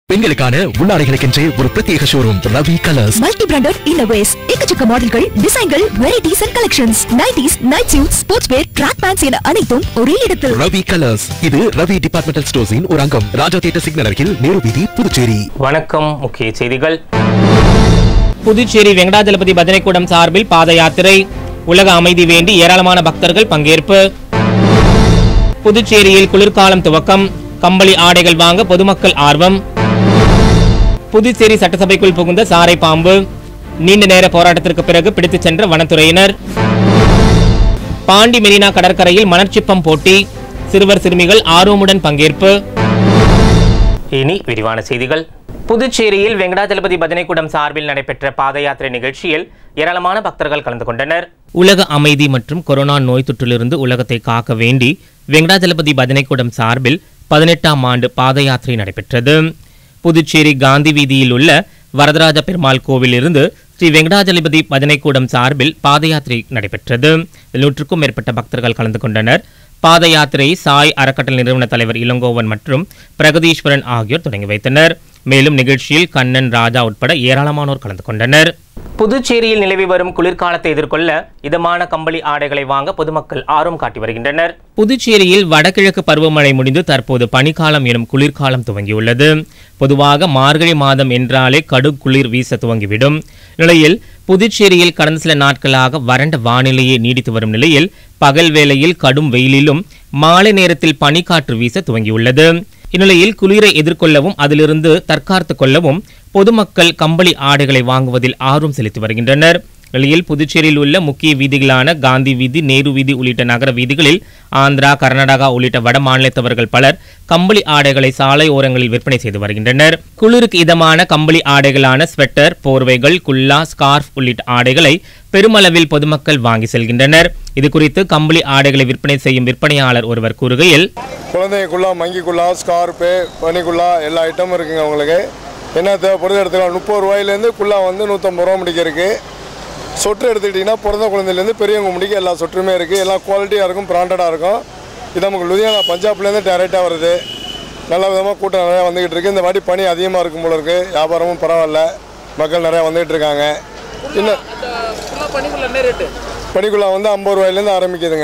பெண்களுக்கான உள்ளாடைகளுக்கென்றே ஒரு பிரத்யேக showroom Ravi colours multi branded இன்னோவேஸ் எக்கச்சக்க மாடல்கள் டிசைன்கள் varieties and collections nighties night suit sports wear track pants என அனைத்தும் ஒரே இடத்தில் ரவி கலர்ஸ் இது ரவி டிபார்ட்மெண்டல் ஸ்டோர்ஸின் ஒரு அங்கம் ராஜா தியேட்டர் சிக்னல் அருகில் நேரு வீதி புதுச்சேரி வணக்கம் முக்கிய செய்திகள் புதுச்சேரி வெங்கடாஜலபதி பஜனைக்கூடம் சார்பில் பாத யாத்திரை உலக அமைதி வேண்டி ஏராளமான பக்தர்கள் பங்கேற்பு புதுச்சேரியில் குளிர்காலம் துவக்கம் கம்பளி ஆடைகள் வாங்க பொதுமக்கள் ஆர்வம் புதுச்சேரி சட்டசபைக்குள் புகுந்த சாரை பாம்பு நீண்ட நேர போராட்டத்திற்கு பிறகு பிடித்துச் சென்ற வனத்துறையினர் பாண்டி மெரினா கடற்கரையில் மணற்சிப்பம் போட்டி சிறுவர் சிறுமிகள் ஆர்வமுடன் பங்கேற்பு இனி விரிவான செய்திகள் புதுச்சேரியில் வெங்கடாஜலபதி பஜனைக்கூடம் சார்பில் நடைபெற்ற பாத யாத்திரை நிகழ்ச்சியில் ஏராளமான பக்தர்கள் கலந்து கொண்டனர் உலக அமைதி மற்றும் கொரோனா நோய் தொற்றிலிருந்து உலகத்தை காக்க வேண்டி வெங்கடாஜலபதி பஜனைக்கூடம் சார்பில் பதினெட்டாம் ஆண்டு பாத யாத்திரை நடைபெற்றது புதுச்சேரி காந்தி வீதியில் உள்ள வரதராஜ பெருமாள் கோவிலிருந்து ஸ்ரீ வெங்கடாஜலபதி பஜனைக்கூடம் சார்பில் பாத யாத்திரை நடைபெற்றது இதில் நூற்றுக்கும் மேற்பட்ட பக்தர்கள் கலந்து கொண்டனர் பாத யாத்திரையை சாய் அறக்கட்டளை நிறுவன தலைவர் இளங்கோவன் மற்றும் பிரகதீஸ்வரன் ஆகியோர் தொடங்கி வைத்தனர் மேலும் நிகழ்ச்சியில் கண்ணன் ராஜா உட்பட ஏராளமானோர் கலந்து கொண்டனர் புதுச்சேரியில் நிலவி வரும் குளிர்காலத்தை எதிர்கொள்ள இதமான கம்பளி ஆடைகளை வாங்க பொதுமக்கள் ஆர்வம் காட்டி வருகின்றனர் புதுச்சேரியில் வடகிழக்கு பருவமழை முடிந்து தற்போது பனிக்காலம் எனும் குளிர்காலம் துவங்கியுள்ளது பொதுவாக மார்கழி மாதம் என்றாலே கடு குளிர் வீச துவங்கிவிடும் நிலையில் புதுச்சேரியில் கடந்த சில நாட்களாக வறண்ட வானிலையே நீடித்து வரும் நிலையில் பகல் வேளையில் கடும் வெயிலிலும் மாலை நேரத்தில் பனிக்காற்று வீச துவங்கியுள்ளது இந்நிலையில் குளிரை எதிர்கொள்ளவும் அதிலிருந்து தற்காத்து கொள்ளவும் பொதுமக்கள் கம்பளி ஆடைகளை வாங்குவதில் ஆர்வம் செலுத்தி வருகின்றனர் நிலையில் புதுச்சேரியில் உள்ள முக்கிய வீதிகளான காந்தி வீதி நேரு வீதி உள்ளிட்ட நகர வீதிகளில் ஆந்திரா கர்நாடகா உள்ளிட்ட வட மாநிலத்தவர்கள் பலர் கம்பளி ஆடைகளை சாலை ஓரங்களில் விற்பனை செய்து வருகின்றனர் குளிருக்கு இதமான கம்பளி ஆடைகளான ஸ்வெட்டர் போர்வைகள் குல்லா ஸ்கார்ஃப் உள்ளிட்ட ஆடைகளை பெருமளவில் பொதுமக்கள் வாங்கி செல்கின்றனர் இது குறித்து கம்பளி ஆடைகளை விற்பனை செய்யும் விற்பனையாளர் ஒருவர் கூறுகையில் குழந்தைக்குள்ளா மங்கிக்குள்ளா ஸ்கார்ப்பு பனிக்குள்ளா எல்லா ஐட்டமும் இருக்குங்க உங்களுக்கு என்ன தேவைப்படுது எடுத்துக்கலாம் முப்பது ரூபாயிலேருந்து குள்ளா வந்து நூற்றம்பது ரூபா முடிக்க இருக்குது சொட்டு எடுத்துக்கிட்டிங்கன்னா பிறந்த குழந்தையிலேருந்து பெரியவங்க முடிக்க எல்லா சொட்டுமே இருக்குது எல்லாம் குவாலிட்டியாக இருக்கும் பிராண்டடாக இருக்கும் இது நமக்கு லுதியானா பஞ்சாப்லேருந்து டேரெக்டாக வருது நல்ல விதமாக கூட்டம் நிறையா வந்துக்கிட்டு இருக்குது இந்த வாட்டி பனி அதிகமாக இருக்கும் போல இருக்குது வியாபாரமும் பரவாயில்ல மக்கள் நிறையா வந்துக்கிட்டு இருக்காங்க இன்னும் பனிக்குள்ளா வந்து ஐம்பது ரூபாயிலேருந்து ஆரம்பிக்குதுங்க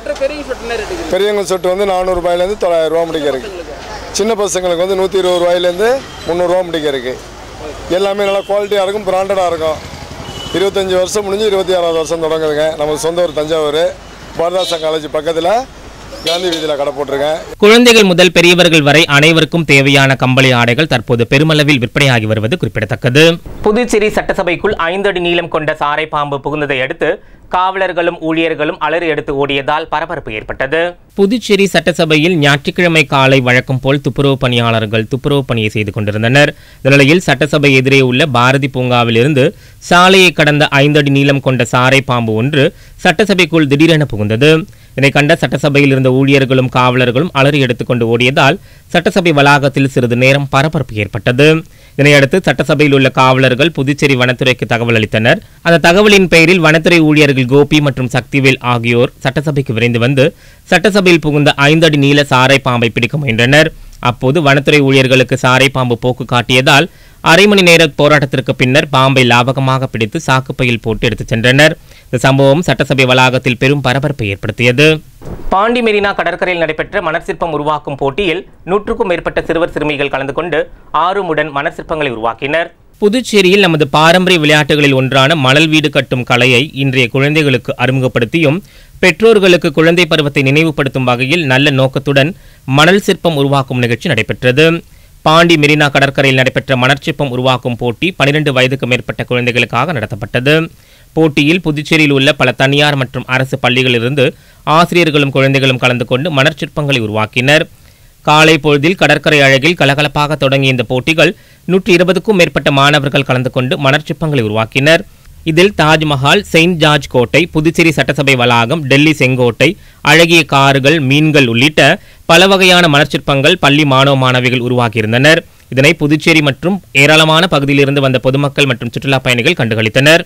பெரியவங்க சொட்டு வந்து நானூறுபாயிலேருந்து தொள்ளாயிரம் ரூபா முடிக்க இருக்கு சின்ன பசங்களுக்கு வந்து நூற்றி இருபது ரூபாயிலேருந்து முந்நூறுரூவா முடிக்க இருக்கு எல்லாமே நல்லா குவாலிட்டியாக இருக்கும் பிராண்டடாக இருக்கும் இருபத்தஞ்சி வருஷம் முடிஞ்சு இருபத்தி ஆறாவது வருஷம் தொடங்குதுங்க நமக்கு சொந்த ஊர் தஞ்சாவூர் பாரதாசன் காலேஜ் பக்கத்தில் காந்தி வீதியில் கடை போட்டிருக்கேன் குழந்தைகள் முதல் பெரியவர்கள் வரை அனைவருக்கும் தேவையான கம்பளி ஆடைகள் தற்போது பெருமளவில் விற்பனையாகி வருவது குறிப்பிடத்தக்கது புதுச்சேரி சட்டசபைக்குள் ஐந்து அடி நீளம் கொண்ட சாரை பாம்பு புகுந்ததை அடுத்து காவலர்களும் ஊழியர்களும் அலறி எடுத்து ஓடியதால் பரபரப்பு ஏற்பட்டது புதுச்சேரி சட்டசபையில் ஞாயிற்றுக்கிழமை காலை வழக்கம் போல் துப்புரவு பணியாளர்கள் துப்புரவு பணியை செய்து கொண்டிருந்தனர் இந்த நிலையில் சட்டசபை எதிரே உள்ள பாரதி பூங்காவில் இருந்து சாலையை கடந்த ஐந்து அடி நீளம் கொண்ட சாரை பாம்பு ஒன்று சட்டசபைக்குள் திடீரென புகுந்தது இதை கண்ட சட்டசபையில் இருந்த ஊழியர்களும் காவலர்களும் அலறி எடுத்துக்கொண்டு ஓடியதால் சட்டசபை வளாகத்தில் சிறிது நேரம் பரபரப்பு ஏற்பட்டது இதனையடுத்து சட்டசபையில் உள்ள காவலர்கள் புதுச்சேரி வனத்துறைக்கு தகவல் அளித்தனர் அந்த தகவலின் பெயரில் வனத்துறை ஊழியர்கள் கோபி மற்றும் சக்திவேல் ஆகியோர் சட்டசபைக்கு விரைந்து வந்து சட்டசபையில் புகுந்த ஐந்து அடி நீள சாரை பாம்பை பிடிக்க முயன்றனர் அப்போது வனத்துறை ஊழியர்களுக்கு சாரை பாம்பு போக்கு காட்டியதால் அரை மணி நேர போராட்டத்திற்கு பின்னர் பாம்பை லாபகமாக பிடித்து சாக்குப்பையில் போட்டு எடுத்துச் சென்றனர் இந்த சம்பவம் சட்டசபை வளாகத்தில் பெரும் பரபரப்பை ஏற்படுத்தியது பாண்டி மெரினா கடற்கரையில் நடைபெற்ற மணற்சிற்பம் உருவாக்கும் போட்டியில் நூற்றுக்கும் மேற்பட்ட சிறுவர் சிறுமிகள் கலந்து கொண்டு ஆர்வமுடன் மணற்சிற்பங்களை உருவாக்கினர் புதுச்சேரியில் நமது பாரம்பரிய விளையாட்டுகளில் ஒன்றான மணல் வீடு கட்டும் கலையை இன்றைய குழந்தைகளுக்கு அறிமுகப்படுத்தியும் பெற்றோர்களுக்கு குழந்தை பருவத்தை நினைவுபடுத்தும் வகையில் நல்ல நோக்கத்துடன் மணல் சிற்பம் உருவாக்கும் நிகழ்ச்சி நடைபெற்றது பாண்டி மெரினா கடற்கரையில் நடைபெற்ற மணற்சிற்பம் உருவாக்கும் போட்டி பனிரெண்டு வயதுக்கு மேற்பட்ட குழந்தைகளுக்காக நடத்தப்பட்டது போட்டியில் புதுச்சேரியில் உள்ள பல தனியார் மற்றும் அரசு பள்ளிகளிலிருந்து ஆசிரியர்களும் குழந்தைகளும் கலந்து கொண்டு மணற்சிற்பங்களை உருவாக்கினர் காலை பொழுதில் கடற்கரை அழகில் கலகலப்பாக தொடங்கிய இந்த போட்டிகள் நூற்றி இருபதுக்கும் மேற்பட்ட மாணவர்கள் கலந்து கொண்டு மணற்சிற்பங்களை உருவாக்கினர் இதில் தாஜ்மஹால் செயின்ட் ஜார்ஜ் கோட்டை புதுச்சேரி சட்டசபை வளாகம் டெல்லி செங்கோட்டை அழகிய கார்கள் மீன்கள் உள்ளிட்ட பல வகையான மலர்ச்சிற்பங்கள் பள்ளி மாணவ மாணவிகள் உருவாக்கியிருந்தனர் இதனை புதுச்சேரி மற்றும் ஏராளமான பகுதியிலிருந்து வந்த பொதுமக்கள் மற்றும் சுற்றுலா பயணிகள் கண்டுகளித்தனர்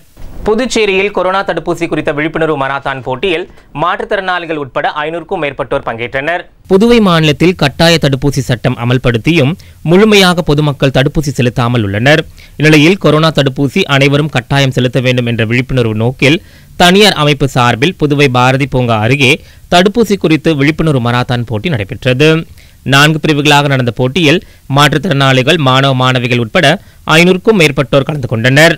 புதுச்சேரியில் கொரோனா தடுப்பூசி குறித்த விழிப்புணர்வு மராத்தான் போட்டியில் மாற்றுத்திறனாளிகள் உட்பட ஐநூறுக்கும் மேற்பட்டோர் பங்கேற்றனர் புதுவை மாநிலத்தில் கட்டாய தடுப்பூசி சட்டம் அமல்படுத்தியும் முழுமையாக பொதுமக்கள் தடுப்பூசி செலுத்தாமல் உள்ளனர் இந்நிலையில் கொரோனா தடுப்பூசி அனைவரும் கட்டாயம் செலுத்த வேண்டும் என்ற விழிப்புணர்வு நோக்கில் தனியார் அமைப்பு சார்பில் புதுவை பாரதி பூங்கா அருகே தடுப்பூசி குறித்து விழிப்புணர்வு மராத்தான் போட்டி நடைபெற்றது நான்கு பிரிவுகளாக நடந்த போட்டியில் மாற்றுத்திறனாளிகள் மாணவ மாணவிகள் உட்பட ஐநூறுக்கும் மேற்பட்டோர் கலந்து கொண்டனர்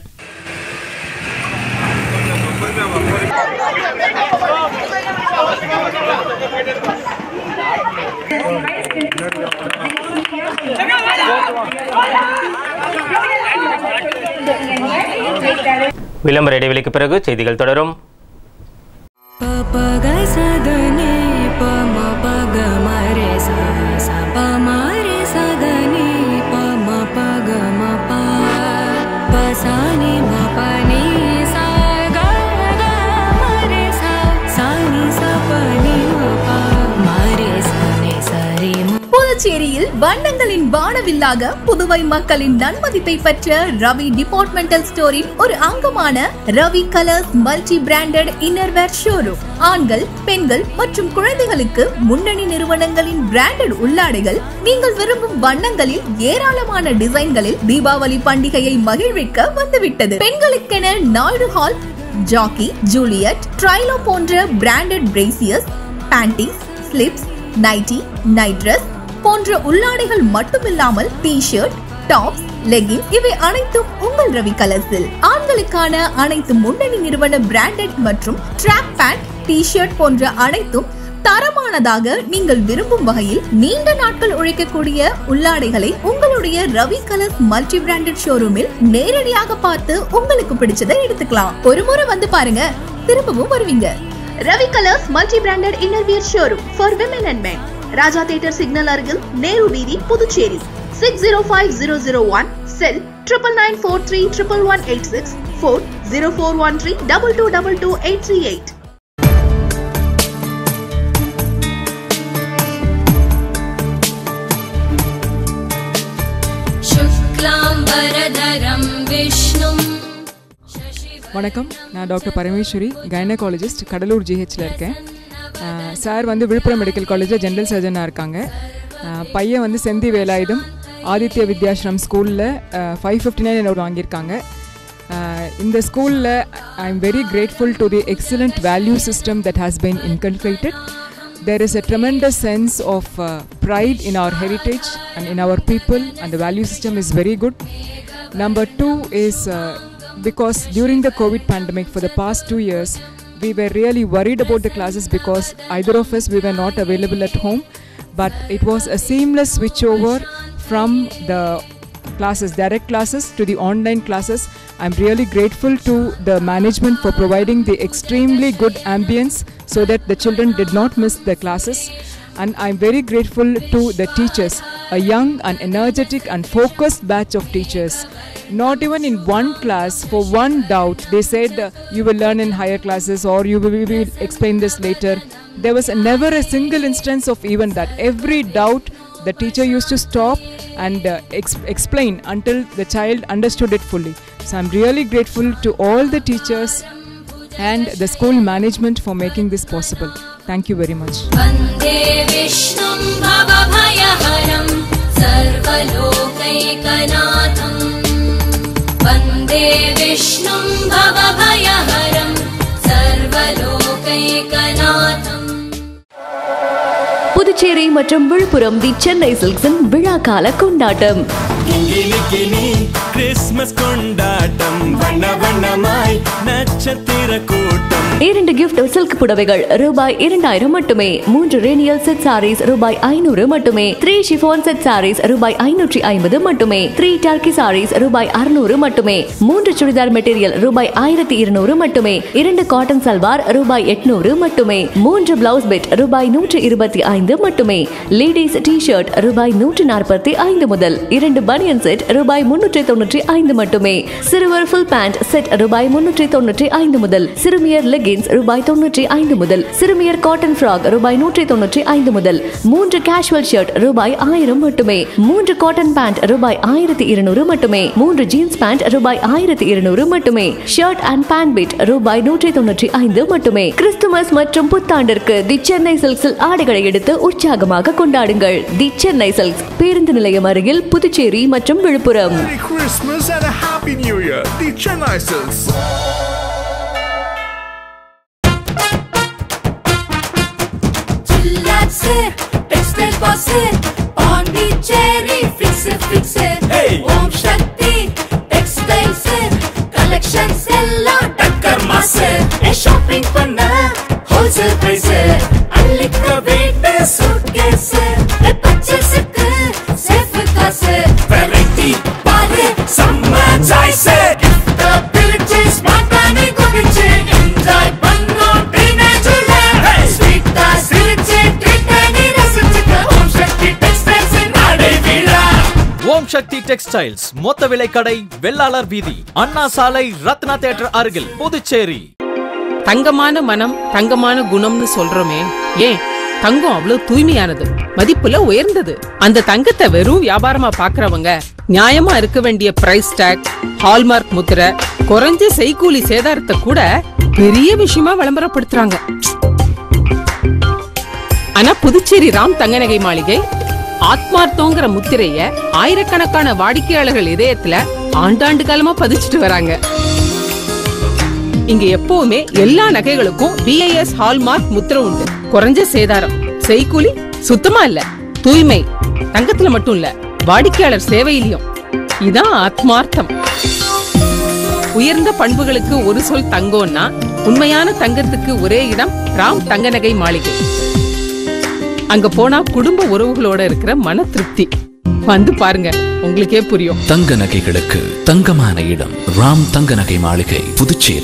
விளம்பர இடைவெளிக்கு பிறகு செய்திகள் தொடரும் प प ग स द नि प म प ग म रे स स प म रे स द नि प म प ग म प प स नि म प नि स ग ग म रे स स नि स प नि म प म रे स नि स रे म புதுச்சேரியில் வண்ணங்களின் வானவில்லாக புதுவை மக்களின் நன்மதிப்பை பெற்ற ரவி டிபார்ட்மெண்டல் ஸ்டோரின் ஒரு அங்கமான Ravi colours multi branded innerwear showroom ஆண்கள் பெண்கள் மற்றும் குழந்தைகளுக்கு முன்னணி நிறுவனங்களின் பிராண்டட் உள்ளாடைகள் நீங்கள் விரும்பும் வண்ணங்களில் ஏராளமான டிசைன்களில் தீபாவளி பண்டிகையை மகிழ்விக்க வந்துவிட்டது பெண்களுக்கென Naidu Hall Jockey Juliet Trylo போன்ற branded brassieres panties slips nighty night dress போன்ற உள்ளாடைகள் மட்டுமில்லாமல் டி ஷர்ட் டாப்ஸ் லெகின் இவை அனைத்தும் உங்கள் ரவி கலர்ஸில் ஆண்களுக்கான அனைத்து முன்னணி நிறுவன பிராண்டட் மற்றும் ட்ராக் பேண்ட் டி ஷர்ட் போன்ற அனைத்தும் தரமானதாக நீங்கள் விரும்பும் வகையில் நீண்ட நாட்கள் உழைக்கக்கூடிய உள்ளாடைகளை உங்களுடைய ரவி கலர்ஸ் மல்டி பிராண்டட் ஷோரூமில் நேரடியாக பார்த்து உங்களுக்கு பிடிச்சதை எடுத்துக்கலாம் ஒரு முறை வந்து பாருங்க திரும்பவும் வருவீங்க Ravi colours multi branded innerwear showroom for women and men Raja theatre signal அருகில் நேரு வீதி Puducherry six zero five zero zero one cell triple nine four three triple one eight six four zero four one three double two double two eight three eight शुक्लाम्बरधरं विष्णुम् வணக்கம் நான் doctor Parameswari gynaecologist Cuddalore ஜிஹெச்சில் இருக்கேன் அஹ் sir வந்து விழுப்புரம் மெடிக்கல் காலேஜில் general சர்ஜனாக இருக்காங்க அஹ் பையன் வந்து செந்தி வேலாயுதம் ஆதித்ய வித்யாஸ்ரம் ஸ்கூலில் ஃபைவ் ஃபிஃப்டி நைன் என்னோட வாங்கியிருக்காங்க அஹ் இந்த ஸ்கூலில் I am very grateful to the excellent value system that has been inculcated there is a tremendous sense of uh, pride in our heritage and in our people and the value system is very good number two is uh, because during the covid pandemic for the past two years we were really worried about the classes because either of us we were not available at home but it was a seamless switchover from the classes, direct classes to the online classes. I'm really grateful to the management for providing the extremely good ambience so that the children did not miss the classes. And I'm very grateful to the teachers, a young and energetic and focused batch of teachers. Not even in one class, for one doubt, they said uh, you will learn in higher classes or you will, we will explain this later. There was never a single instance of even that. Every doubt the teacher used to stop and uh, ex- explain until the child understood it fully. So I'm really grateful to all the teachers and the school management for making this possible. Thank you very much. वन्दे विष्णुं भवभयहरं सर्वलोकैकनाथम् वन्दे विष्णुं भवभयहरं सर्वलोकैकनाथम् புதுச்சேரி மற்றும் விழுப்புரம் தி சென்னை சில்க்ஸின் விழா கால கொண்டாட்டம் கிங்கிலிக்கினி Christmas கொண்டாட்டம் வண்ண வண்ணமாய் நட்சத்திர கூட்டம் இரண்டு கிஃப்ட் சில்க் புடவைகள் ரூபாய் இரண்டாயிரம் மட்டுமே மூன்று ரேனியல் செட் சாரீஸ் ரூபாய் ஐநூறு மட்டுமே த்ரீ ஷிஃபான் செட் சாரீஸ் ரூபாய் ஐநூற்றி ஐம்பது மட்டுமே த்ரீ டர்க்கி சாரீஸ் ரூபாய் அறுநூறு மட்டுமே மூன்று சுடிதார் மெட்டீரியல் ரூபாய் ஆயிரத்தி இருநூறு மட்டுமே இரண்டு காட்டன் சல்வார் ரூபாய் எட்நூறு மட்டுமே மூன்று பிளவுஸ் பெட் ரூபாய் நூற்றி இருபத்தி ஐந்து மட்டுமே மட்டுமே லேடிஸ் டி ஷர்ட் ரூபாய் நூற்றி நாற்பத்தி ஐந்து முதல் இரண்டு பனியன் செட் ரூபாய் முன்னூற்றி தொண்ணூற்றி ஐந்து மட்டுமே சிறுவர் ஃபுல் பேண்ட் செட் ரூபாய் முன்னூற்றி தொண்ணூற்றி ஐந்து முதல் சிறுமியர் லெகின்ஸ் ரூபாய் தொண்ணூற்றி ஐந்து முதல் சிறுமியர் காட்டன் ஃப்ராக் ரூபாய் நூற்றி தொண்ணூற்றி ஐந்து முதல் மூன்று கேஷுவல் ஷர்ட் ரூபாய் ஆயிரம் மட்டுமே மூன்று காட்டன் பேண்ட் ரூபாய் ஆயிரத்தி இருநூறு மட்டுமே மூன்று ஜீன்ஸ் பேண்ட் ரூபாய் ஆயிரத்தி இருநூறு மட்டுமே ஷர்ட் அண்ட் பேண்ட் பிட் ரூபாய் நூற்றி தொண்ணூற்றி ஐந்து மட்டுமே கிறிஸ்துமஸ் மற்றும் புத்தாண்டிற்கு தி சென்னை சில்க்ஸில் ஆடைகளை எடுத்து உற்சாகமாக கொண்டாடுங்கள் தி சென்னை சில்க்ஸ் பேருந்து நிலையம் அருகில் புதுச்சேரி மற்றும் Villupuram Merry Christmas and a Happy New Year, the Chennai Silks. Chillaxer, textile bosser, Pondicherry, fixer, fixer. Hey. Om Shakti, textiles, collections எல்லாம் டக்கர் மாசர். ஏ shopping பண்ண wholesale price. அள்ளிக்க வீட்டு suitcase. ஏ purchaseக்கு safe காசு. Variety பாரு, செம்ம choice. Gift அ பிரிச்சு smart ஆ நீ குடிச்சு enjoy பண்ணோம் teenage ல. Sweet ஆ சிரிச்சு treat ஆ நீ ரசிச்சுக்க ஓம் சக்தி textiles இன் ஆடை விழா. ஓம் சக்தி டெக்ஸ்டைல்ஸ் மொத்த விலை கடை வெள்ளாளர் வீதி அண்ணா சாலை ரத்னா தியேட்டர் அருகில் புதுச்சேரி தங்கமான மனம் தங்கமான குணம்னு சொல்றோமே ஏன் தங்கம் அவ்வளவு தூய்மையானது மதிப்புல உயர்ந்தது அந்த தங்கத்தை வெறும் வியாபாரமா பாக்குறவங்க நியாயமா இருக்க வேண்டிய பிரைஸ் டேக் ஹால்மார்க் முத்திரை குறைஞ்ச செய்கூலி சேதாரத்தை கூட பெரிய விஷயமா விளம்பரப்படுத்துறாங்க ஆனா புதுச்சேரி ராம் தங்கநகை மாளிகை ஆத்மார்த்தங்கிற முத்திரைய ஆயிரக்கணக்கான வாடிக்கையாளர்கள் இதயத்துல ஆண்டாண்டு காலமா பதிச்சுட்டு வராங்க இங்க எப்பவுமே எல்லா நகைகளுக்கும் பிஐஎஸ் ஹால்மார்க் முத்திரை உண்டு குறைஞ்ச சேதாரம் செய்கூலி சுத்தமா இல்ல தூய்மை தங்கத்துல மட்டும் இல்ல வாடிக்கையாளர் சேவையிலையும் இதான் ஆத்மார்த்தம் உயர்ந்த பண்புகளுக்கு ஒரு சொல் தங்கம்னா உண்மையான தங்கத்துக்கு ஒரே இடம் ராம் தங்க நகை மாளிகை அங்க போனா குடும்ப உறவுகளோட இருக்கிற மன திருப்தி வந்து பாருங்க உங்களுக்கே புரியும் தங்க நகைகளுக்கு தங்கமான இடம் ராம் தங்க நகை மாளிகை புதுச்சேரி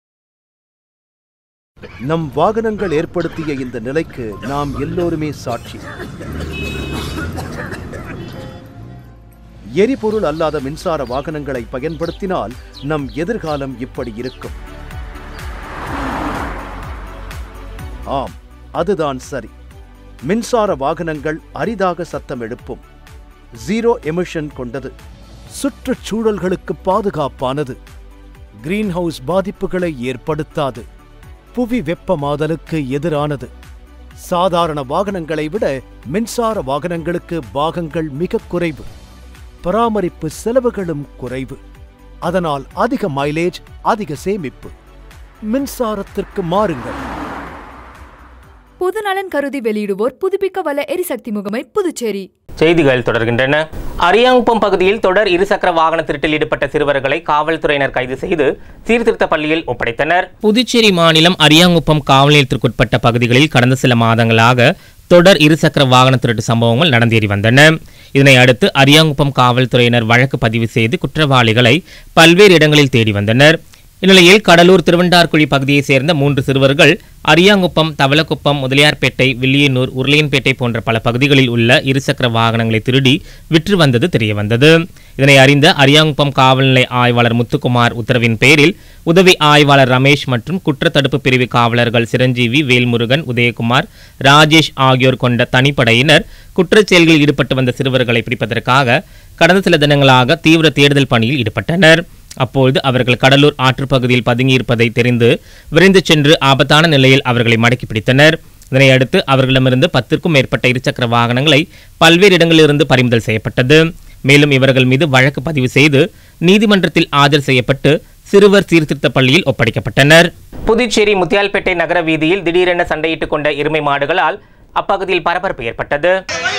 நம் வாகனங்கள் ஏற்படுத்திய இந்த நிலைக்கு நாம் எல்லோருமே சாட்சி எரிபொருள் அல்லாத மின்சார வாகனங்களை பயன்படுத்தினால் நம் எதிர்காலம் இப்படி இருக்கும் ஆம் அதுதான் சரி மின்சார வாகனங்கள் அரிதாக சத்தம் எழுப்பும் ஜீரோ எமிஷன் கொண்டது சுற்றுச்சூழல்களுக்கு பாதுகாப்பானது கிரீன் ஹவுஸ் பாதிப்புகளை ஏற்படுத்தாது புவி வெப்பமாதலுக்கு எதிரானது சாதாரண வாகனங்களை விட மின்சார வாகனங்களுக்கு பாகங்கள் மிக குறைவு பராமரிப்பு செலவுகளும் குறைவு அதனால் அதிக மைலேஜ் அதிக சேமிப்பு மின்சாரத்திற்கு மாறுங்கள் பொதுநலன் கருதி வெளியிடுவோர் புதுப்பிக்க வல்ல எரிசக்தி முகமை புதுச்சேரி செய்திகள் தொடர்கின்றன அரியாங்குப்பம் பகுதியில் தொடர் இருசக்கர வாகன திருட்டில் ஈடுபட்ட சிறுவர்களை காவல்துறையினர் கைது செய்து சீர்திருத்த பள்ளியில் ஒப்படைத்தனர் புதுச்சேரி மாநிலம் அரியாங்குப்பம் காவல் நிலையத்திற்குட்பட்ட பகுதிகளில் கடந்த சில மாதங்களாக தொடர் இருசக்கர வாகன திருட்டு சம்பவங்கள் நடந்தேறி வந்தன இதனை அடுத்து அரியாங்குப்பம் காவல்துறையினர் வழக்கு பதிவு செய்து குற்றவாளிகளை பல்வேறு இடங்களில் தேடி வந்தனர் இந்நிலையில் கடலூர் திருவண்டார்குழி பகுதியைச் சேர்ந்த மூன்று சிறுவர்கள் அரியாங்குப்பம் தவளக்குப்பம் முதலியார்பேட்டை வில்லியனூர் உருளையன்பேட்டை போன்ற பல பகுதிகளில் உள்ள இருசக்கர வாகனங்களை திருடி விற்று வந்தது தெரியவந்தது இதனை அறிந்த அரியாங்குப்பம் காவல்நிலை ஆய்வாளர் முத்துக்குமார் உத்தரவின் பேரில் உதவி ஆய்வாளர் ரமேஷ் மற்றும் குற்றத்தடுப்பு பிரிவு காவலர்கள் சிரஞ்சீவி வேல்முருகன் உதயகுமார் ராஜேஷ் ஆகியோர் கொண்ட தனிப்படையினர் குற்றச் செயல்களில் ஈடுபட்டு வந்த சிறுவர்களை பிடிப்பதற்காக கடந்த சில தினங்களாக தீவிர தேடுதல் பணியில் ஈடுபட்டனர் அப்பொழுது அவர்கள் கடலூர் ஆற்றுப்பகுதியில் பதுங்கியிருப்பதை தெரிந்து விரைந்து சென்று ஆபத்தான நிலையில் அவர்களை மடக்கி பிடித்தனர் இதனை அடுத்து அவர்களிடமிருந்து பத்திற்கும் மேற்பட்ட இருசக்கர வாகனங்களை பல்வேறு இடங்களிலிருந்து பறிமுதல் செய்யப்பட்டது மேலும் இவர்கள் மீது வழக்கு பதிவு செய்து நீதிமன்றத்தில் ஆஜர் செய்யப்பட்டு சிறுவர் சீர்திருத்த பள்ளியில் ஒப்படைக்கப்பட்டனர் புதுச்சேரி முத்தியால்பேட்டை நகர வீதியில் திடீரென சண்டையிட்டுக் கொண்ட எருமை மாடுகளால் அப்பகுதியில் பரபரப்பு ஏற்பட்டது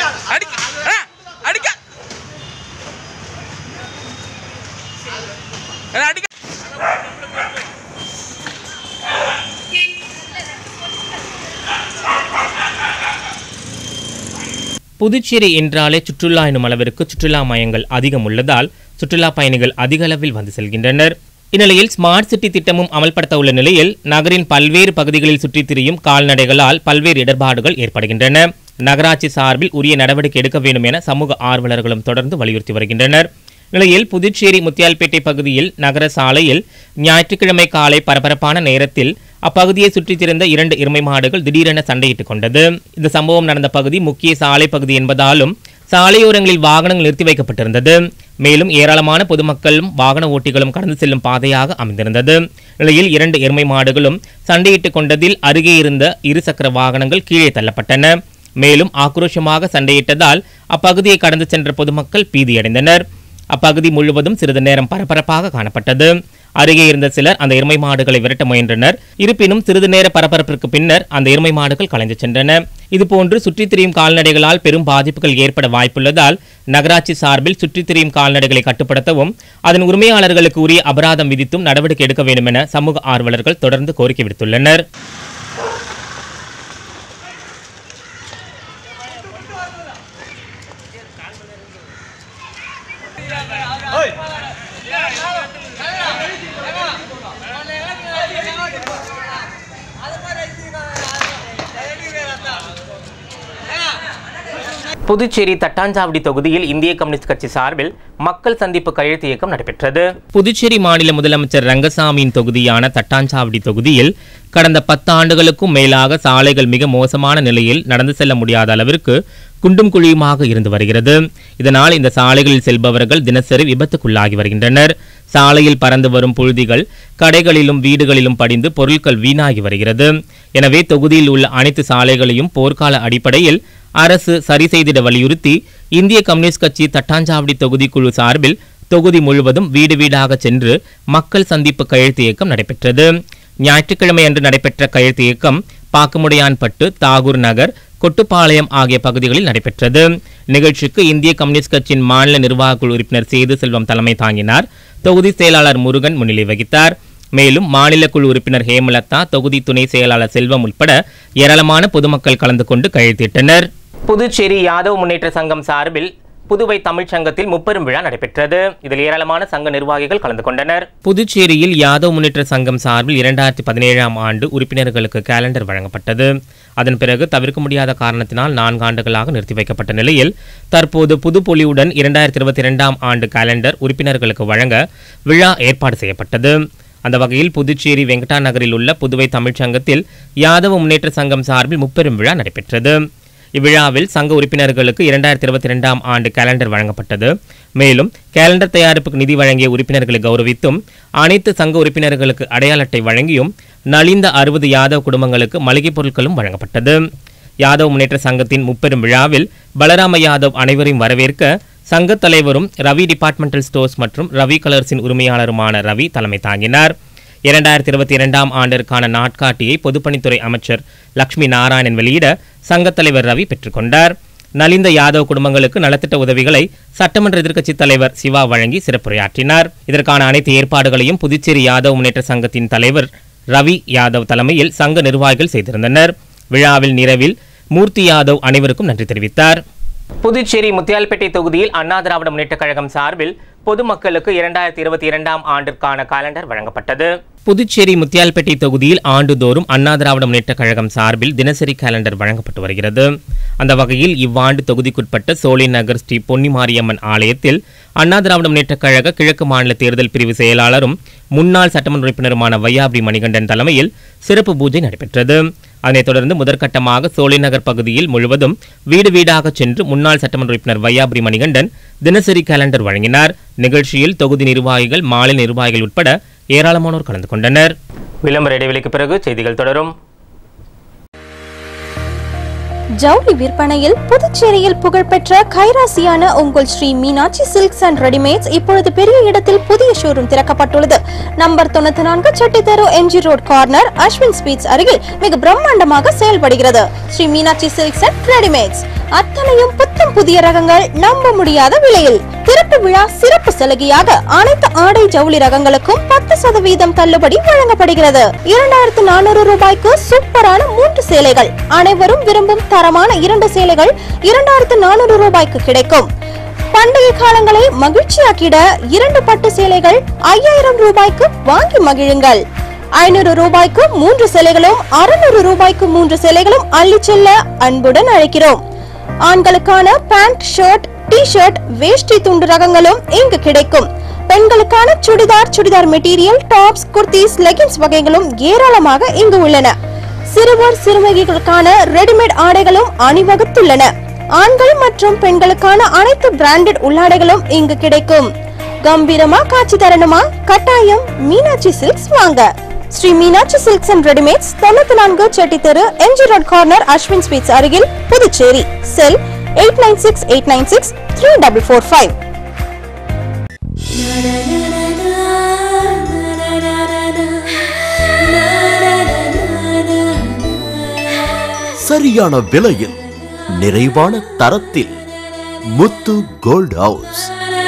புதுச்சேரி என்றாலே சுற்றுலா எனும் அளவிற்கு சுற்றுலா மையங்கள் அதிகம் உள்ளதால் சுற்றுலா பயணிகள் அதிக அளவில் வந்து செல்கின்றனர் இந்நிலையில் ஸ்மார்ட் சிட்டி திட்டமும் அமல்படுத்த உள்ள நிலையில் நகரின் பல்வேறு பகுதிகளில் சுற்றித் திரியும் கால்நடைகளால் பல்வேறு இடர்பாடுகள் ஏற்படுகின்றன நகராட்சி சார்பில் உரிய நடவடிக்கை எடுக்க வேண்டும் என சமூக ஆர்வலர்களும் தொடர்ந்து வலியுறுத்தி வருகின்றனர் நிலையில் புதுச்சேரி முத்தியால்பேட்டை பகுதியில் நகர சாலையில் ஞாயிற்றுக்கிழமை காலை பரபரப்பான நேரத்தில் அப்பகுதியை சுற்றித் திரிந்த இரண்டு எருமை மாடுகள் திடீரென சண்டையிட்டுக் கொண்டது இந்த சம்பவம் நடந்த பகுதி முக்கிய சாலை பகுதி என்பதாலும் சாலையோரங்களில் வாகனங்கள் நிறுத்தி வைக்கப்பட்டிருந்தது மேலும் ஏராளமான பொதுமக்களும் வாகன ஓட்டிகளும் கடந்து செல்லும் பாதையாக அமைந்திருந்தது நிலையில் இரண்டு எருமை மாடுகளும் சண்டையிட்டுக் கொண்டதில் அருகே இருந்த இருசக்கர வாகனங்கள் கீழே தள்ளப்பட்டன மேலும் ஆக்ரோஷமாக சண்டையிட்டதால் அப்பகுதியை கடந்து சென்ற பொதுமக்கள் பீதியடைந்தனர் அப்பகுதி முழுவதும் சிறிது நேரம் பரபரப்பாக காணப்பட்டது அருகே இருந்த சிலர் அந்த எருமை மாடுகளை விரட்ட முயன்றனர் இருப்பினும் சிறிது நேர பரபரப்பிற்கு பின்னர் அந்த எருமை மாடுகள் கலைந்து சென்றன இதுபோன்று சுற்றித் திரியும் கால்நடைகளால் பெரும் பாதிப்புகள் ஏற்பட வாய்ப்புள்ளதால் நகராட்சி சார்பில் சுற்றித் திரியும் கால்நடைகளை கட்டுப்படுத்தவும் அதன் உரிமையாளர்களுக்கு உரிய அபராதம் விதித்தும் நடவடிக்கை எடுக்க வேண்டும் என சமூக ஆர்வலர்கள் தொடர்ந்து கோரிக்கை விடுத்துள்ளனர் புதுச்சேரி தட்டாஞ்சாவடி தொகுதியில் இந்திய கம்யூனிஸ்ட் கட்சி சார்பில் மக்கள் சந்திப்பு கையெழுத்து இயக்கம் நடைபெற்றது புதுச்சேரி மாநில முதலமைச்சர் ரங்கசாமியின் தொகுதியான தட்டாஞ்சாவடி தொகுதியில் கடந்த பத்து ஆண்டுகளுக்கும் மேலாக சாலைகள் மிக மோசமான நிலையில் நடந்து செல்ல முடியாத அளவிற்கு குண்டும் குழியுமாக இருந்து வருகிறது இதனால் இந்த சாலைகளில் செல்பவர்கள் தினசரி விபத்துக்குள்ளாகி வருகின்றனர் சாலையில் பறந்து வரும் புழுதிகள் கடைகளிலும் வீடுகளிலும் படிந்து பொருட்கள் வீணாகி வருகிறது எனவே தொகுதியில் உள்ள அனைத்து சாலைகளையும் போர்க்கால அடிப்படையில் அரசு சரி செய்திட வலியுறுத்தி இந்திய கம்யூனிஸ்ட் கட்சி தட்டாஞ்சாவடி தொகுதி குழு சார்பில் தொகுதி முழுவதும் வீடு வீடாக சென்று மக்கள் சந்திப்பு கையெழுத்து இயக்கம் நடைபெற்றது ஞாயிற்றுக்கிழமை அன்று நடைபெற்ற கையெழுத்து இயக்கம் பாக்குமுடையான்பட்டு தாகூர் நகர் கொட்டுப்பாளையம் ஆகிய பகுதிகளில் நடைபெற்றது நிகழ்ச்சிக்கு இந்திய கம்யூனிஸ்ட் கட்சியின் மாநில நிர்வாக குழு உறுப்பினர் சேது செல்வம் தலைமை தாங்கினார் தொகுதி செயலாளர் முருகன் முன்னிலை வகித்தார் மேலும் மாநில குழு உறுப்பினர் ஹேமலதா தொகுதி துணை செயலாளர் செல்வம் உட்பட ஏராளமான பொதுமக்கள் கலந்து கொண்டு கையெழுத்திட்டனர் புதுச்சேரி யாதவ் முன்னேற்ற சங்கம் சார்பில் புதுவை தமிழ்ச் சங்கத்தில் முப்பெரும் விழா நடைபெற்றது இதில் ஏராளமான சங்க நிர்வாகிகள் கலந்து கொண்டனர் புதுச்சேரியில் யாதவ் முன்னேற்ற சங்கம் சார்பில் இரண்டாயிரத்தி பதினேழாம் ஆண்டு உறுப்பினர்களுக்கு கேலண்டர் வழங்கப்பட்டது அதன் பிறகு தவிர்க்க முடியாத காரணத்தினால் நான்கு ஆண்டுகளாக நிறுத்தி வைக்கப்பட்ட நிலையில் தற்போது புதுப்பொலியுடன் இரண்டாயிரத்தி இருபத்தி இரண்டாம் ஆண்டு கேலண்டர் உறுப்பினர்களுக்கு வழங்க விழா ஏற்பாடு செய்யப்பட்டது அந்த வகையில் புதுச்சேரி வெங்கடா நகரில் உள்ள புதுவை தமிழ்ச் சங்கத்தில் யாதவ முன்னேற்ற சங்கம் சார்பில் முப்பெரும் விழா நடைபெற்றது இவ்விழாவில் சங்க உறுப்பினர்களுக்கு இரண்டாயிரத்தி இருபத்தி இரண்டாம் ஆண்டு கேலண்டர் வழங்கப்பட்டது மேலும் கேலண்டர் தயாரிப்புக்கு நிதி வழங்கிய உறுப்பினர்களை கௌரவித்தும் அனைத்து சங்க உறுப்பினர்களுக்கு அடையாள அட்டை வழங்கியும் நலிந்த அறுபது யாதவ் குடும்பங்களுக்கு மளிகைப் பொருட்களும் வழங்கப்பட்டது யாதவ் முன்னேற்ற சங்கத்தின் முப்பெரும் விழாவில் பலராம யாதவ் அனைவரையும் வரவேற்க சங்கத் தலைவரும் ரவி டிபார்ட்மெண்டல் ஸ்டோர்ஸ் மற்றும் ரவி கலர்ஸின் உரிமையாளருமான ரவி தலைமை தாங்கினார் இரண்டாயிரத்தி இருபத்தி இரண்டாம் ஆண்டிற்கான நாட்காட்டியை பொதுப்பணித்துறை அமைச்சர் லட்சுமி நாராயணன் வெளியிட சங்கத் தலைவர் ரவி பெற்றுக்கொண்டார் நலிந்த யாதவ் குடும்பங்களுக்கு நலத்திட்ட உதவிகளை சட்டமன்ற எதிர்க்கட்சித் தலைவர் சிவா வழங்கி சிறப்புரையாற்றினார் இதற்கான அனைத்து ஏற்பாடுகளையும் புதுச்சேரி யாதவ் முன்னேற்ற சங்கத்தின் தலைவர் ரவி யாதவ் தலைமையில் சங்க நிர்வாகிகள் செய்திருந்தனர் விழாவில் நிறைவில் மூர்த்தி யாதவ் அனைவருக்கும் நன்றி தெரிவித்தார் புதுச்சேரி முத்தியால்பேட்டை தொகுதியில் அண்ணா திராவிட முன்னேற்ற கழகம் சார்பில் பொதுமக்களுக்கு இரண்டாயிரத்தி இருபத்தி இரண்டாம் ஆண்டிற்கான காலண்டர் வழங்கப்பட்டது புதுச்சேரி முத்தியால்பேட்டை தொகுதியில் ஆண்டுதோறும் அண்ணா திராவிட முன்னேற்ற கழகம் சார்பில் தினசரி காலண்டர் வழங்கப்பட்டு வருகிறது அந்த வகையில் இவ்வாண்டு தொகுதிக்குட்பட்ட சோலை நகர் ஸ்ரீ பொன்னிமாரியம்மன் ஆலயத்தில் அண்ணா திராவிட முன்னேற்ற கழக கிழக்கு மாநில தேர்தல் பிரிவு செயலாளரும் முன்னாள் சட்டமன்ற உறுப்பினருமான வையாபுரி மணிகண்டன் தலைமையில் சிறப்பு பூஜை நடைபெற்றது அதனைத் தொடர்ந்து முதற்கட்டமாக சோலை நகர் பகுதியில் முழுவதும் வீடு வீடாக சென்று முன்னாள் சட்டமன்ற உறுப்பினர் வையாபுரி மணிகண்டன் தினசரி கேலண்டர் வழங்கினார் நிகழ்ச்சியில் தொகுதி நிர்வாகிகள் மாநில நிர்வாகிகள் உட்பட ஏராளமானோர் கலந்து கொண்டனர் விளம்பர இடைவெளிக்கு பிறகு செய்திகள் தொடரும் ஜவுளி விற்பனையில் புதுச்சேரியில் புகழ்பெற்ற கைராசியான உங்கள் Sri Meenakshi silks and readymades இப்பொழுது பெரிய இடத்தில் புதிய ஷோரூம் திறக்கப்பட்டுள்ளது நம்பர் தொண்ணூத்தி நான்கு Chettitheru MG road corner Ashwin sweets அருகில் மிக பிரம்மாண்டமாக செயல்படுகிறது Sri Meenakshi silks and readymades அத்தனையும் புத்தம் புதிய ரகங்கள் நம்ப முடியாத விலையில் திறப்பு விழா சிறப்பு சலுகையாக அனைத்து ஆடை ஜவுளி ரகங்களுக்கும் பத்து சதவீதம் தள்ளுபடி வழங்கப்படுகிறது இரண்டாயிரத்து நானூறு ரூபாய்க்கு சூப்பரான மூன்று சேலைகள் அனைவரும் விரும்பும் தரமான இரண்டு சேலைகள் இரண்டாயிரத்து நானூறு ரூபாய்க்கு கிடைக்கும் பண்டிகை காலங்களை மகிழ்ச்சியாக்கிட இரண்டு பட்டு சேலைகள் ஐயாயிரம் ரூபாய்க்கு வாங்கி மகிழுங்கள் ஐநூறு ரூபாய்க்கு மூன்று சேலைகளும் அறுநூறு ரூபாய்க்கு மூன்று சேலைகளும் அள்ளிச் செல்ல அன்புடன் அழைக்கிறோம் ஆண்களுக்கான பேண்ட் ஷர்ட் டி ஷர்ட் வேஷ்டி துண்டு ரகங்களும் இங்கு கிடைக்கும் பெண்களுக்கான churidar churidar material tops kurtis leggings வகைகளும் ஏராளமாக இங்கு உள்ளன சிறுவர் சிறுமிகளுக்கான ரெடிமேட் ஆடைகளும் அணிவகுத்துள்ளன ஆண்கள் மற்றும் பெண்களுக்கான அனைத்து பிராண்டட் உள்ளாடைகளும் இங்கு கிடைக்கும் கம்பீரமா காட்சி தரணுமா கட்டாயம் மீனாட்சி சில்க்ஸ் வாங்க Sri Meenakshi silks and readymades தொண்ணூத்தி நான்கு செட்டி தெரு MG road corner Ashwin sweets அருகில் Puducherry cell eight nine six eight nine six three double four five சரியான விலையில் நிறைவான தரத்தில் முத்து கோல்ட் ஹவுஸ்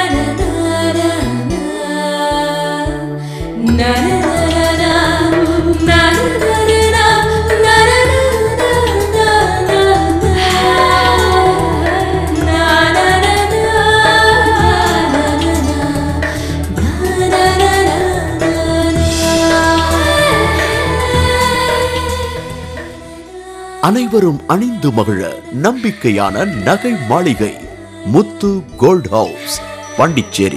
அனைவரும் அணிந்து மகிழ நம்பிக்கையான நகை மாளிகை முத்து கோல்ட் ஹவுஸ் பாண்டிச்சேரி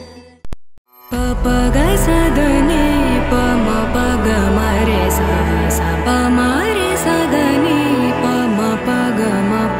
प ग स द नि प म प ग म रे स स प म रे स द नि प म प ग म प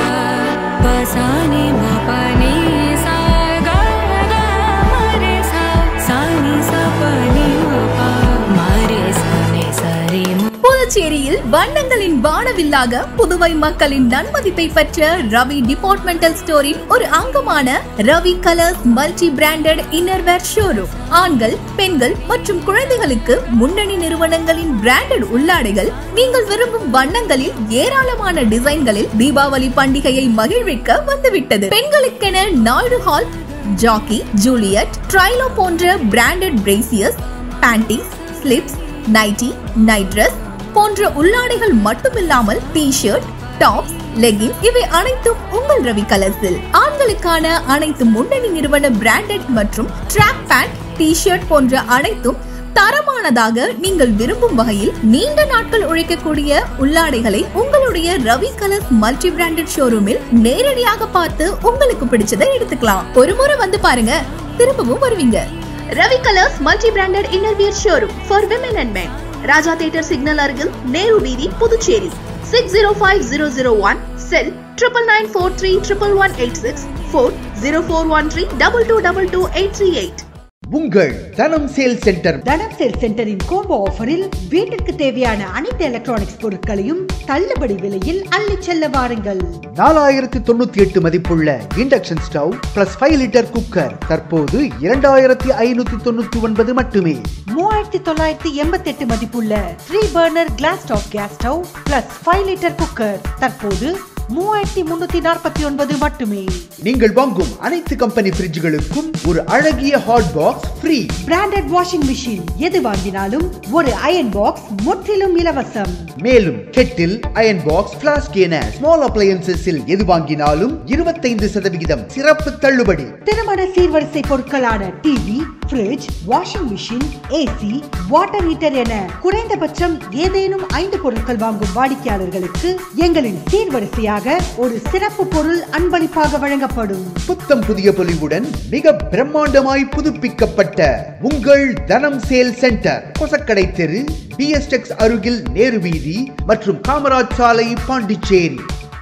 प स नि म प नि स ग ग म रे स स नि स प नि म प म रे स नि स रे म புதுச்சேரியில் வண்ணங்களின் வானவில்லாக புதுவை மக்களின் நன்மதிப்பை பெற்ற ரவி டிபார்ட்மெண்டல் ஸ்டோரின் ஒரு அங்கமான Ravi colours multi branded innerwear showroom ஆண்கள் பெண்கள் மற்றும் குழந்தைகளுக்கு முன்னணி நிறுவனங்களின் பிராண்டட் உள்ளாடைகள் நீங்கள் விரும்பும் வண்ணங்களில் ஏராளமான டிசைன்களில் தீபாவளி பண்டிகையை மகிழ்விக்க வந்துவிட்டது பெண்களுக்கென Naidu Hall Jockey Juliet Trylo போன்ற branded brassieres panties slips nighty night dress போன்ற உள்ளாடைகள் மட்டுமில்லாமல் டி ஷர்ட் டாப்ஸ் லெகின் இவை அனைத்தும் உங்கள் ரவி கலர்ஸில் ஆண்களுக்கான அனைத்து முன்னணி நிறுவன பிராண்டட் மற்றும் ட்ராக் பேண்ட் டி ஷர்ட் போன்ற அனைத்தும் தரமானதாக நீங்கள் விரும்பும் வகையில் நீண்ட நாட்கள் உழைக்கக்கூடிய உள்ளாடைகளை உங்களுடைய ரவி கலர்ஸ் மல்டி பிராண்டட் ஷோரூமில் நேரடியாக பார்த்து உங்களுக்கு பிடிச்சதை எடுத்துக்கலாம் ஒரு முறை வந்து பாருங்க திரும்பவும் வருவீங்க Ravi colours multi branded innerwear showroom for women and men Raja theatre signal அருகில் நேரு வீதி Puducherry six zero five zero zero one cell triple nine four three triple one eight six four zero four one three double two double two eight three eight உங்கள் Dhanam sale centre Dhanam sale சென்டரின் combo ஆஃபரில் வீட்டிற்கு தேவையான அனைத்து electronics பொருட்களையும் தள்ளுபடி விலையில் அள்ளிச் செல்ல வாருங்கள் நாலாயிரத்தி தொண்ணூத்தி எட்டு மதிப்புள்ள induction stove plus five litre cooker தற்போது இரண்டாயிரத்தி ஐநூத்தி தொண்ணூத்தி ஒன்பது மட்டுமே மூவாயிரத்தி தொள்ளாயிரத்தி எண்பத்தி எட்டு மதிப்புள்ள three burner glass top gas stove plus five litre cooker தற்போது மூவாயிரத்தி முன்னூத்தி நாற்பத்தி ஒன்பது மட்டுமே நீங்கள் வாங்கும் அனைத்து கம்பெனி ஃப்ரிட்ஜ்களுக்கும் ஒரு அழகிய hot box free branded washing machine எது வாங்கினாலும் ஒரு அயன் பாக்ஸ் முற்றிலும் இலவசம் மேலும் கெட்டில் அயன் பாக்ஸ் பிளாஸ்க் என ஸ்மால் அப்ளையன்சஸில் எது வாங்கினாலும் இருபத்தைந்து சதவிகிதம் சிறப்பு தள்ளுபடி திருமண சீர்வரிசை பொருட்களான TV fridge washing machine AC water heater என குறைந்தபட்சம் ஏதேனும் ஐந்து பொருட்கள் வாங்கும் வாடிக்கையாளர்களுக்கு எங்களின் சீர்வரிசையாக ஒரு சிறப்பு பொருள் அன்பளிப்பாக வழங்கப்படும் புத்தம் புதிய பொலிவுடன் மிக பிரம்மாண்டமாய் புதுப்பிக்கப்பட்ட உங்கள் தனம் சேல் சென்டர் கொசக்கடை தெரு பிஎஸ்டெக்ஸ் அருகில் நேரு வீதி மற்றும் காமராஜ் சாலை பாண்டிச்சேரி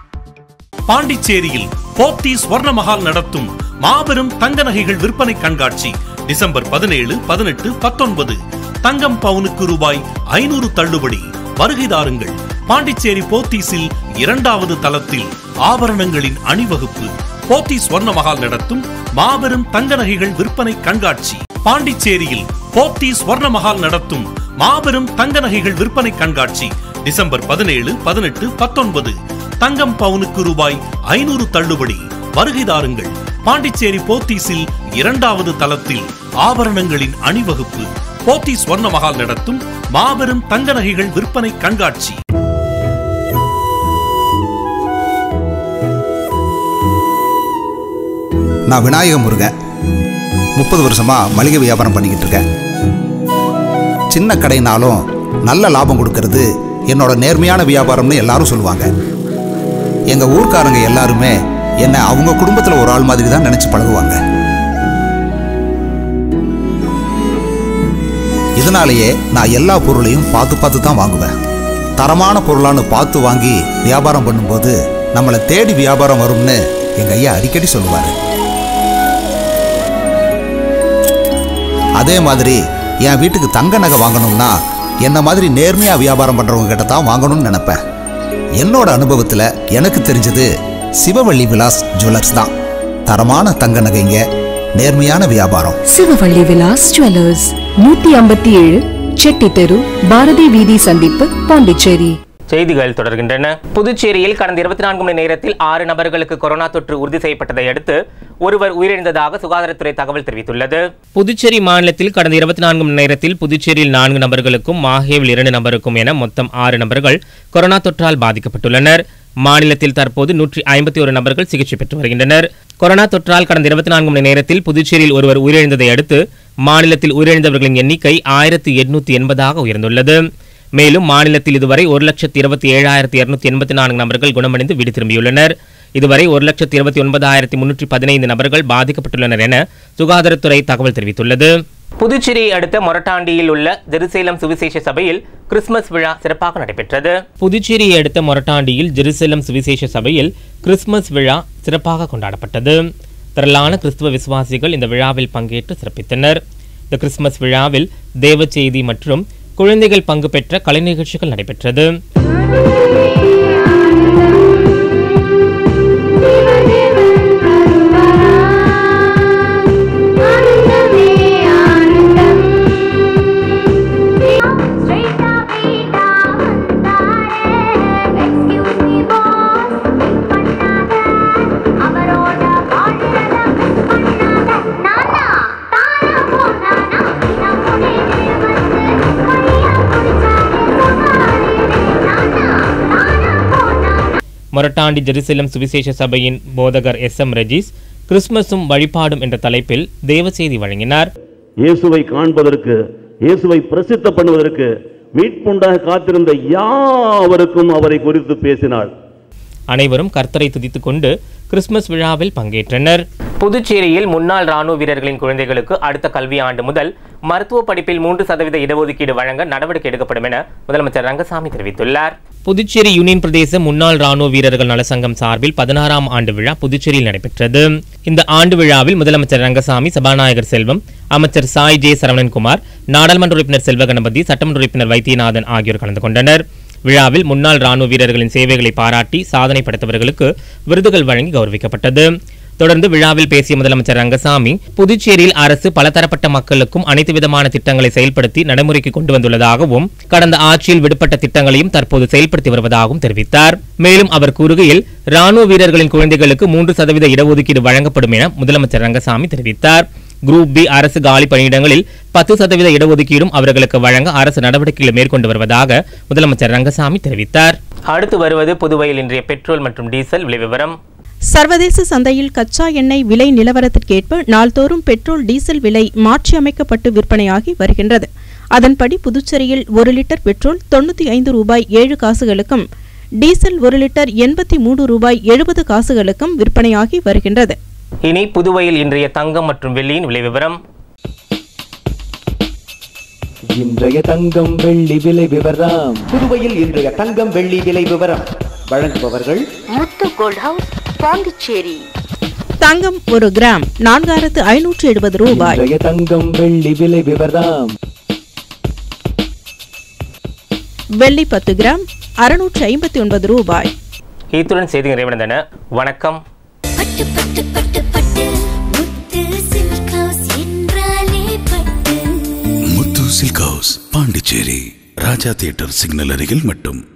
பாண்டிச்சேரியில் போப்டி ஸ்வர்ணமஹால் நடத்தும் மாபெரும் தங்க நகைகள் விற்பனை கண்காட்சி டிசம்பர் பதினேழு பதினெட்டு பத்தொன்பது தங்கம் பவுனுக்கு ரூபாய் ஐநூறு தள்ளுபடி வருகை தாருங்கள் பாண்டிச்சேரி போத்தீஸில் இரண்டாவது தளத்தில் ஆபரணங்களின் அணிவகுப்பு போத்தி ஸ்வர்ணமஹால் நடத்தும் மாபெரும் தங்க நகைகள் விற்பனை கண்காட்சி பாண்டிச்சேரியில் போத்தி ஸ்வர்ணமஹால் நடத்தும் மாபெரும் தங்க நகைகள் விற்பனை கண்காட்சி டிசம்பர் பதினேழு பதினெட்டு பத்தொன்பது தங்கம் பவுனுக்கு ரூபாய் ஐநூறு தள்ளுபடி வருகை தாருங்கள் பாண்டிச்சேரி போத்தீஸில் இரண்டாவது தளத்தில் ஆபரணங்களின் அணிவகுப்பு போத்தி ஸ்வர்ணமஹால் நடத்தும் மாபெரும் தங்க நகைகள் விற்பனை கண்காட்சி நான் விநாயக முருகன் முப்பது வருஷமா மளிகை வியாபாரம் பண்ணிக்கிட்டு இருக்கேன் சின்ன கடைனாலும் நல்ல லாபம் கொடுக்கறது என்னோட நேர்மையான வியாபாரம்னு எல்லாரும் சொல்லுவாங்க எங்க ஊர்க்காரங்க எல்லாருமே என்னை அவங்க குடும்பத்துல ஒரு ஆள் மாதிரி தான் நினைச்சு பழகுவாங்க இதனாலேயே நான் எல்லா பொருளையும் பார்த்து பார்த்து தான் வாங்குவேன் தரமான பொருளான்னு பார்த்து வாங்கி வியாபாரம் பண்ணும்போது நம்மளை தேடி வியாபாரம் வரும்னு எங்க ஐயா அடிக்கடி சொல்லுவாரு அதே மாதிரி என் வீட்டுக்கு தங்க நகை வாங்கணும்னா என்ன மாதிரி நேர்மையா வியாபாரம் பண்றவங்க கிட்ட தான் வாங்கணும்னு நினைப்பேன் என்னோட அனுபவத்துல எனக்கு தெரிஞ்சது சிவவள்ளி விலாஸ் ஜுவல்லர்ஸ் தான் தரமான தங்க நகைங்க நேர்மையான வியாபாரம் சிவவள்ளி விலாஸ் ஜுவல்லர்ஸ் நூத்தி ஐம்பத்தி ஏழு செட்டி தெரு பாரதி வீதி சந்திப்பு பாண்டிச்சேரி செய்திகள் தொடர்கின்றன புதுச்சேரியில் கடந்த இருபத்தி நான்கு மணி நேரத்தில் ஆறு நபர்களுக்கு கொரோனா தொற்று உறுதி செய்யப்பட்டதை அடுத்து ஒருவர் உயிரிழந்ததாக சுகாதாரத்துறை தகவல் தெரிவித்துள்ளது புதுச்சேரி மாநிலத்தில் கடந்த இருபத்தி நான்கு மணி நேரத்தில் புதுச்சேரியில் நான்கு நபர்களுக்கும் மாஹேவில் இரண்டு நபருக்கும் என மொத்தம் ஆறு நபர்கள் கொரோனா தொற்றால் பாதிக்கப்பட்டுள்ளனர் மாநிலத்தில் தற்போது நூற்றி ஐம்பத்தி ஒரு நபர்கள் சிகிச்சை பெற்று வருகின்றனர் கொரோனா தொற்றால் கடந்த இருபத்தி நான்கு மணி நேரத்தில் புதுச்சேரியில் ஒருவர் உயிரிழந்ததை அடுத்து மாநிலத்தில் உயிரிழந்தவர்களின் எண்ணிக்கை ஆயிரத்தி எட்நூத்தி எண்பதாக உயர்ந்துள்ளது மேலும் மாநிலத்தில் இதுவரை ஒரு லட்சத்தி இருபத்தி ஏழாயிரத்தி இருநூத்தி எண்பத்தி நான்கு நபர்கள் குணமடைந்து வீடு திரும்பியுள்ளனர் இதுவரை ஒரு லட்சத்தி இருபத்தி ஒன்பதாயிரத்தி முன்னூற்றி பதினைந்து நபர்கள் பாதிக்கப்பட்டுள்ளனர் என சுகாதாரத்துறை தகவல் தெரிவித்துள்ளது புதுச்சேரியை அடுத்த மொரட்டாண்டியில் உள்ள ஜெருசேலம் சுவிசேஷ சபையில் கிறிஸ்துமஸ் விழா சிறப்பாக நடைபெற்றது புதுச்சேரியை அடுத்த மொரட்டாண்டியில் ஜெருசேலம் சுவிசேஷ சபையில் கிறிஸ்துமஸ் விழா சிறப்பாக கொண்டாடப்பட்டது திரளான கிறிஸ்துவ விசுவாசிகள் இந்த விழாவில் பங்கேற்று சிறப்பித்தனர் இந்த கிறிஸ்துமஸ் விழாவில் தேவ செய்தி மற்றும் குழந்தைகள் பங்கு பெற்ற கலை நிகழ்ச்சிகள் நடைபெற்றது மொரட்டாண்டி ஜெருசலம் சுவிசேஷ சபையின் போதகர் எஸ் எம் ரெஜிஸ் கிறிஸ்துமஸும் வழிபாடும் என்ற தலைப்பில் தேவ செய்தி வழங்கினார் இயேசுவை காண்பதற்கு இயேசுவை பிரசித்த பண்ணுவதற்கு மீட்புண்டாக காத்திருந்த யாவருக்கும் அவரை குறித்து பேசினாள் அனைவரும் கர்த்தரை துதித்துக் கொண்டு கிறிஸ்துமஸ் விழாவில் பங்கேற்றனர் புதுச்சேரியில் முன்னாள் ராணுவ வீரர்களின் குழந்தைகளுக்கு அடுத்த கல்வி ஆண்டு முதல் மருத்துவ படிப்பில் மூன்று சதவீத இடஒதுக்கீடு வழங்க நடவடிக்கை எடுக்கப்படும் என முதலமைச்சர் ரங்கசாமி தெரிவித்துள்ளார் புதுச்சேரி யூனியன் பிரதேச முன்னாள் ராணுவ வீரர்கள் நலசங்கம் சார்பில் பதினாறாம் ஆண்டு விழா புதுச்சேரியில் நடைபெற்றது இந்த ஆண்டு விழாவில் முதலமைச்சர் ரங்கசாமி சபாநாயகர் செல்வம் அமைச்சர் சாய் ஜே சரவணன்குமார் நாடாளுமன்ற உறுப்பினர் செல்வ கணபதி சட்டமன்ற உறுப்பினர் வைத்தியநாதன் ஆகியோர் கலந்து கொண்டனர் விழாவில் முன்னாள் ராணுவ வீரர்களின் சேவைகளை பாராட்டி சாதனை படைத்தவர்களுக்கு விருதுகள் வழங்கி கௌரவிக்கப்பட்டது தொடர்ந்து விழாவில் பேசிய முதலமைச்சர் ரங்கசாமி புதுச்சேரியில் அரசு பலதரப்பட்ட மக்களுக்கும் அனைத்து விதமான திட்டங்களை செயல்படுத்தி நடைமுறைக்கு கொண்டு வந்துள்ளதாகவும் கடந்த ஆட்சியில் விடுபட்ட திட்டங்களையும் தற்போது செயல்படுத்தி வருவதாகவும் தெரிவித்தார் மேலும் அவர் கூறுகையில் ராணுவ வீரர்களின் குழந்தைகளுக்கு மூன்று சதவீத இடஒதுக்கீடு வழங்கப்படும் என முதலமைச்சர் ரங்கசாமி தெரிவித்தார் குரூப் பி அரசு காலி பணியிடங்களில் பத்து சதவீத இடஒதுக்கீடும் அவர்களுக்கு வழங்க அரசு நடவடிக்கைகளை மேற்கொண்டு வருவதாக முதலமைச்சர் ரங்கசாமி தெரிவித்தார் அடுத்து வருவது புதுவையில் இன்றைய பெட்ரோல் மற்றும் டீசல் விலை விவரம் சர்வதேச சந்தையில் கச்சா எண்ணெய் விலை நிலவரத்திற்கேற்ப நாள்தோறும் பெட்ரோல் டீசல் விலை மாற்றியமைக்கப்பட்டு விற்பனையாகி வருகின்றது அதன்படி புதுச்சேரியில் ஒரு லிட்டர் பெட்ரோல் தொண்ணூற்றி ஐந்து ரூபாய் ஏழு காசுகளுக்கும் டீசல் ஒரு லிட்டர் எண்பத்தி மூன்று ரூபாய் எழுபது காசுகளுக்கும் விற்பனையாகி வருகின்றது இனி புதுவையில் இன்றைய தங்கம் மற்றும் வெள்ளியின் விலை விவரம் இன்றைய தங்கம் வெள்ளி விலை விவரம் புதுவையில் இன்றைய தங்கம் வெள்ளி விலை விவரம் வழங்குபவர்கள் முத்து கோல்ட் ஹவுஸ் பாண்டிச்சேரி தங்கம் ஒரு கிராம் நான்காயிரத்து ஐநூற்று எழுபது ரூபாய் இன்றைய தங்கம் வெள்ளி விலை விவரம் வெள்ளி பத்து கிராம் அறுநூற்று ஐம்பத்தி ஒன்பது ரூபாய் இத்துடன் செய்தி நிறைவடைந்தன வணக்கம் Muthu silk house Pondicherry Raja theatre signal அருகில் மட்டும்